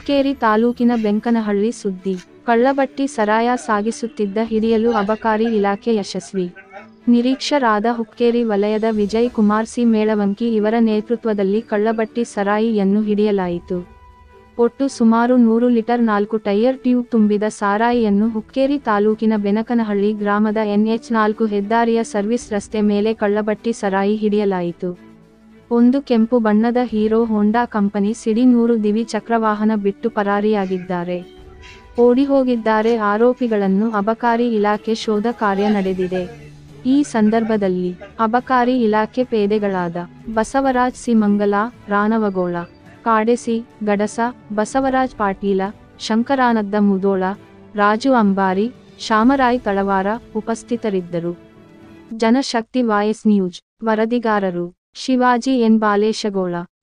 ಹುಕ್ಕೇರಿ ತಾಲೂಕಿನ ಬೆಂಕನಹಳ್ಳಿ ಸುದ್ದಿ ಕಳ್ಳಬಟ್ಟಿ ಸರಾಯ ಸಾಗಿಸುತ್ತಿದ್ದ ಹಿಡಿಯಲು ಅಬಕಾರಿ ಇಲಾಖೆ ಯಶಸ್ವಿ ನಿರೀಕ್ಷರಾದ ಹುಕ್ಕೇರಿ ವಲಯದ ವಿಜಯ್ ಕುಮಾರ್ ಸಿ ಮೇಳವಂಕಿ ಇವರ ನೇತೃತ್ವದಲ್ಲಿ ಕಳ್ಳಬಟ್ಟಿ ಸರಾಯಿಯನ್ನು ಹಿಡಿಯಲಾಯಿತು ಒಟ್ಟು ಸುಮಾರು ನೂರು ಲೀಟರ್ ನಾಲ್ಕು ಟೈರ್ ಟ್ಯೂಬ್ ತುಂಬಿದ ಸಾರಾಯಿಯನ್ನು ಹುಕ್ಕೇರಿ ತಾಲೂಕಿನ ಬೆನಕನಹಳ್ಳಿ ಗ್ರಾಮದ ಎನ್ಎಚ್ ನಾಲ್ಕು ಹೆದ್ದಾರಿಯ ಸರ್ವಿಸ್ ರಸ್ತೆ ಮೇಲೆ ಕಳ್ಳಬಟ್ಟಿ ಸರಾಯಿ ಹಿಡಿಯಲಾಯಿತು ಒಂದು ಕೆಂಪು ಬಣ್ಣದ ಹೀರೋ ಹೋಂಡಾ ಕಂಪನಿ ಸಿಡಿ ನೂರು ದಿವಿ ಚಕ್ರವಾಹನ ಬಿಟ್ಟು ಪರಾರಿಯಾಗಿದ್ದಾರೆ ಓಡಿಹೋಗಿದ್ದಾರೆ ಆರೋಪಿಗಳನ್ನು ಅಬಕಾರಿ ಇಲಾಖೆ ಶೋಧ ಕಾರ್ಯ ನಡೆದಿದೆ ಈ ಸಂದರ್ಭದಲ್ಲಿ ಅಬಕಾರಿ ಇಲಾಖೆ ಪೇದೆಗಳಾದ ಬಸವರಾಜ್ ಸಿ ಮಂಗಲ ರಾಣವಗೋಳ ಕಾಡೆಸಿ ಗಡಸ ಬಸವರಾಜ್ ಪಾಟೀಲ ಶಂಕರಾನದ್ದ ಮುದೋಳ ರಾಜು ಅಂಬಾರಿ ಶಾಮರಾಯ್ ತಳವಾರ ಉಪಸ್ಥಿತರಿದ್ದರು ಜನಶಕ್ತಿ ವಾಯಸ್ ನ್ಯೂಸ್ ವರದಿಗಾರರು ಶಿವಾಜಿ ಎನ್ ಬಾಲೇಶಗೋಳ